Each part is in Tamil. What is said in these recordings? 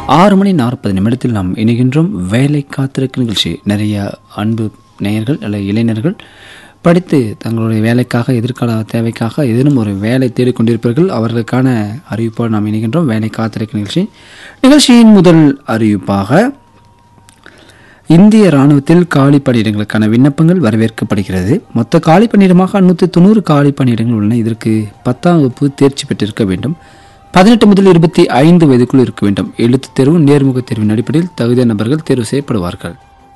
ஆறு மணி நாற்பது நிமிடத்தில் நாம் இணைகின்றோம் வேலை காத்திருக்கும் நிகழ்ச்சி நிறைய அன்பு நேயர்கள் அல்ல இளைஞர்கள் படித்து தங்களுடைய வேலைக்காக எதிர்கால தேவைக்காக ஏதேனும் ஒரு வேலை தேடிக்கொண்டிருப்பார்கள் அவர்களுக்கான அறிவிப்போடு நாம் இணைகின்றோம் வேலை காத்திருக்கும் நிகழ்ச்சி நிகழ்ச்சியின் முதல் அறிவிப்பாக இந்திய ராணுவத்தில் காலி பணியிடங்களுக்கான விண்ணப்பங்கள் வரவேற்கப்படுகிறது மொத்த காலி பணியிடமாக நூற்றி தொண்ணூறு காலி பணியிடங்கள் உள்ளன இதற்கு பத்தாம் வகுப்பு தேர்ச்சி பெற்றிருக்க வேண்டும் பதினெட்டு முதல் இருபத்தி ஐந்து வயதுக்குள் இருக்க வேண்டும் எழுத்துத் தேர்வு நேர்முகத் தேர்வின் அடிப்படையில் தகுதியான நபர்கள் தேர்வு செய்யப்படுவார்கள்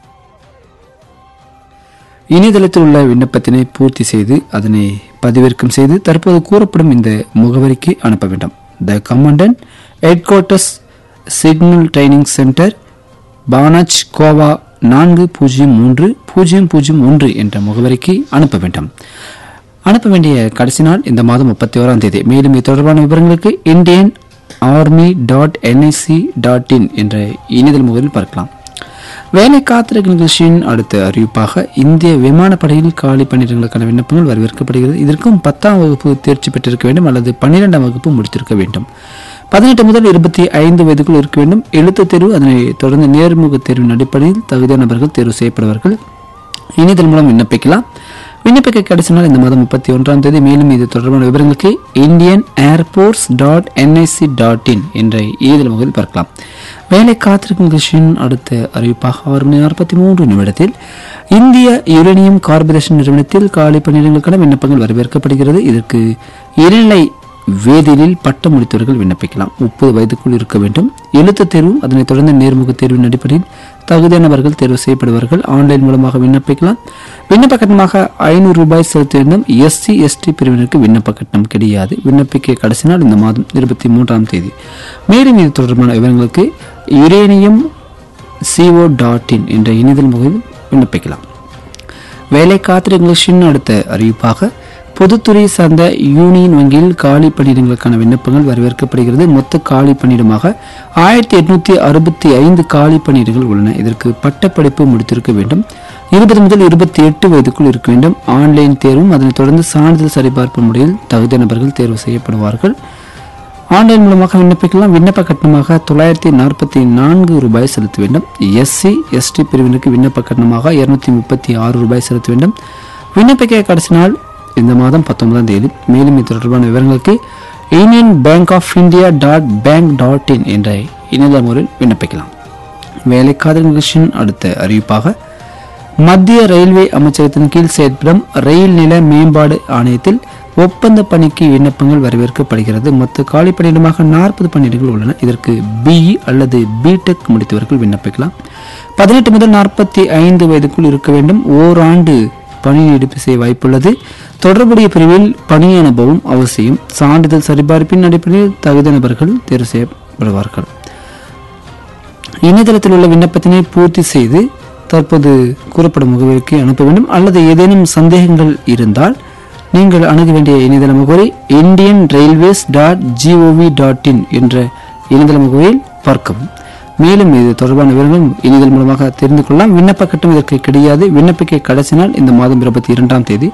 இணையதளத்தில் உள்ள விண்ணப்பத்தினை பூர்த்தி செய்து அதனை பதிவிறக்கம் செய்து தற்போது கூறப்படும் இந்த முகவரிக்கு அனுப்ப வேண்டும் the commandant headquarters signal training centre Panaji Goa நான்கு பூஜ்ஜியம் மூன்று பூஜ்ஜியம் பூஜ்ஜியம் ஒன்று என்ற முகவரிக்கு அனுப்ப வேண்டும் அனுப்ப வேண்டிய கடைசி நாள் இந்த மாதம் முப்பத்தி ஓராம் தேதி மேலும் இது தொடர்பான விவரங்களுக்கு Indian Army dot NIC dot in என்ற இணையதள முகவரில் பார்க்கலாம் வேலை காத்திருக்கும் நிகழ்ச்சியின் அடுத்த அறிவிப்பாக இந்திய விமானப்படையில் காலி பணியிடங்களுக்கான விண்ணப்பங்கள் வரவேற்கப்படுகிறது இதற்கும் பத்தாம் வகுப்பு தேர்ச்சி பெற்றிருக்க வேண்டும் அல்லது பன்னிரெண்டாம் வகுப்பு முடித்திருக்க வேண்டும் பதினெட்டு முதல் இருபத்தி ஐந்து வயதுக்குள் இருக்க வேண்டும் எழுத்துத் தேர்வு அதனை தொடர்ந்து நேர்முக தேர்வின் அடிப்படையில் தகுதியான நபர்கள் தேர்வு செய்யப்படுவார்கள் இணையதளம் மூலம் விண்ணப்பிக்கலாம் விண்ணப்பிக்க கடைசி நாள் இந்த மாதம் முப்பத்தி ஒன்றாம் தேதி மேலும் இது தொடர்பான விவரங்களுக்கு Indian airports dot NIC dot in என்ற இணையதள முகவில் பார்க்கலாம் வேலை காத்திருக்கும் நிகழ்ச்சியின் அடுத்த அறிவிப்பாக ஆறு மணி நாற்பத்தி மூன்று நிமிடத்தில் இந்திய யுரேனியம் கார்பரேஷன் நிறுவனத்தில் காலி பணியிடங்களுக்கான விண்ணப்பங்கள் வரவேற்கப்படுகிறது இதற்கு இடைநிலை வேதியியலில் பட்டம் முடித்தவர்கள் விண்ணப்பிக்கலாம் முப்பது வயதுக்குள் இருக்க வேண்டும் எழுத்துத் தேர்வும் அதனைத் தொடர்ந்து நேர்முக தேர்வின் அடிப்படையில் தகுதியானவர்கள் தேர்வு செய்யப்படுவார்கள் ஆன்லைன் மூலமாக விண்ணப்பிக்கலாம் விண்ணப்ப கட்டணமாக ஐநூறு ரூபாய் செலுத்த வேண்டும் எஸ்சி எஸ்டி பிரிவினருக்கு விண்ணப்ப கட்டணம் கிடையாது விண்ணப்பிக்க கடைசி நாள் இந்த மாதம் இருபத்தி மூன்றாம் தேதி மேலும் இது தொடர்பான விவரங்களுக்கு யுரேனியம் சிஓ டாட் இன் என்ற இணையதள முகவில் விண்ணப்பிக்கலாம் வேலை காத்திர நிகழ்ச்சியின் அடுத்த அறிவிப்பாக பொதுத்துறை சார்ந்த யூனியன் வங்கியில் காலி பணியிடங்களுக்கான விண்ணப்பங்கள் வரவேற்கப்படுகிறது மொத்த காலி பணியிடமாக ஆயிரத்தி எட்நூத்தி அறுபத்தி ஐந்து காலி பணியிடங்கள் உள்ளன இதற்கு பட்டப்படிப்பு முடித்திருக்க வேண்டும் இருபது முதல் இருபத்தி எட்டு வயதுக்குள் இருக்க வேண்டும் ஆன்லைன் தேர்வும் அதனைத் தொடர்ந்து சான்றிதழ் சரிபார்ப்பு முறையில் தகுதி நபர்கள் தேர்வு செய்யப்படுவார்கள் ஆன்லைன் மூலமாக விண்ணப்பிக்கலாம் விண்ணப்ப கட்டணமாக தொள்ளாயிரத்தி நாற்பத்தி நான்கு ரூபாய் செலுத்த வேண்டும் எஸ்சி எஸ்டி பிரிவினருக்கு விண்ணப்ப கட்டணமாக இருநூத்தி முப்பத்தி ஆறு ரூபாய் செலுத்த வேண்டும் விண்ணப்பிக்க கடைசி நாள் இந்த மாதம் பத்தொன்பதாம் தேதி மேலும் இது தொடர்பான விவரங்களுக்கு Union Bank of India dot bank dot in என்ற இணையதள முறையில் விண்ணப்பிக்கலாம் வேலைக்காதல் நிகழ்ச்சியின் அடுத்த அறிவிப்பாக மத்திய ரயில்வே அமைச்சகத்தின் கீழ் செயல்படும் ரயில் நில மேம்பாடு ஆணையத்தில் ஒப்பந்த பணிக்கு விண்ணப்பங்கள் வரவேற்கப்படுகிறது மொத்த காலி பணியிடமாக நாற்பது பணியிடங்கள் உள்ளன இதற்கு பிஇ அல்லது பிடெக் முடித்தவர்கள் விண்ணப்பிக்கலாம் பதினெட்டு முதல் நாற்பத்தி ஐந்து வயதுக்குள் இருக்க வேண்டும் ஓராண்டு பணி நீடிப்பு செய்ய வாய்ப்புள்ளது தொடர்புடைய பிரிவில் பணி அனுபவம் அவசியம் சான்றிதழ் சரிபார்ப்பின் அடிப்படையில் தகுதி நபர்கள் தேர்வு செய்யப்படுவார்கள் இணையதளத்தில் உள்ள விண்ணப்பத்தினை பூர்த்தி செய்து தற்போது கூறப்படும் முகவரிக்கு அனுப்ப வேண்டும் அல்லது ஏதேனும் சந்தேகங்கள் இருந்தால் நீங்கள் அணுக வேண்டிய இணையதள முகவரி Indian railways dot GOV dot in என்ற இணையதள முகவரியில் பார்க்கவும் மேலும் இது தொடர்பான விவரங்களும் இணையதள மூலமாக தெரிந்து கொள்ளலாம் விண்ணப்ப கட்டணம் இதற்கு கிடையாது விண்ணப்பிக்க கடைசி நாள் இந்த மாதம் இருபத்தி இரண்டாம் தேதி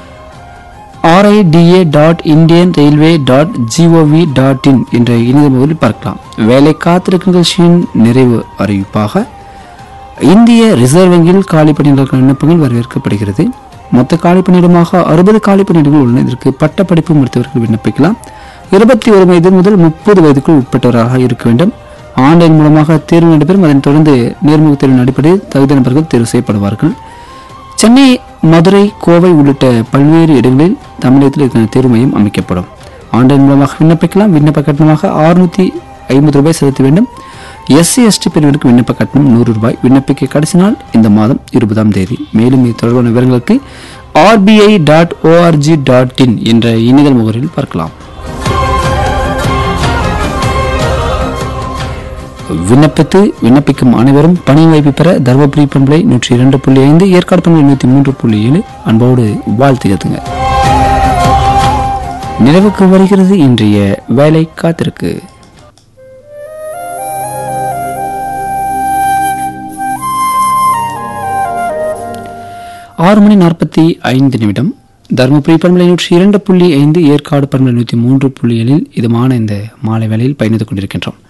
RITA dot Indian railway dot GOV dot in என்ற இணையதள முகவரில் பார்க்கலாம் வேலை காத்திருக்கும் நிகழ்ச்சியின் நிறைவு அறிவிப்பாக இந்திய ரிசர்வ் வங்கியில் காலி பணியிடங்களுக்கான விண்ணப்பங்கள் வரவேற்கப்படுகிறது மொத்த காலி பணியிடமாக அறுபது காலி பணியிடங்கள் உள்ளன இதற்கு பட்ட படிப்பு முடித்தவர்கள் விண்ணப்பிக்கலாம் இருபத்தி ஒரு வயது முதல் முப்பது வயதுக்குள் உட்பட்டவராக இருக்க வேண்டும் ஆன்லைன் மூலமாக தேர்வு நடைபெறும் அதனைத் தொடர்ந்து நேர்முக தேர்வின் அடிப்படையில் தகுதி நபர்கள் தேர்வு செய்யப்படுவார்கள் சென்னை மதுரை கோவை உள்ளிட்ட பல்வேறு இடங்களில் தமிழகத்தில் இதற்கான தேர்வு மையம் அமைக்கப்படும் ஆன்லைன் மூலமாக விண்ணப்பிக்கலாம் விண்ணப்ப கட்டணமாக அறுநூத்தி ஐம்பது ரூபாய் செலுத்த வேண்டும் எஸ்சி எஸ்டி பிரிவினருக்கு விண்ணப்ப கட்டணம் நூறு ரூபாய் விண்ணப்பிக்க கடைசி நாள் இந்த மாதம் இருபதாம் தேதி மேலும் இது தொடர்பான விவரங்களுக்கு RBI dot ORG dot in என்ற இணையதள முகவரியில் பார்க்கலாம் விண்ணப்பித்து விண்ணப்பிக்கும் அனைவரும் பணி வாய்ப்பு பெற தருமபுரி பண்பலை நூற்றி இரண்டு புள்ளி ஐந்து ஏற்காடு பண்பலை நூற்றி மூன்று புள்ளி ஏழு அன்போடு வாழ்த்துகிறதுங்க நிறைவுக்கு வருகிறது இன்றைய வேலை காத்திருக்கு ஆறு மணி நாற்பத்தி ஐந்து நிமிடம் தருமபுரி பண்பலை நூற்றி இரண்டு புள்ளி ஐந்து ஏற்காடு பண்பலை நூற்றி மூன்று புள்ளி ஏழில் இதமான இந்த மாலை வேளையில் பயணித்துக் கொண்டிருக்கின்றோம்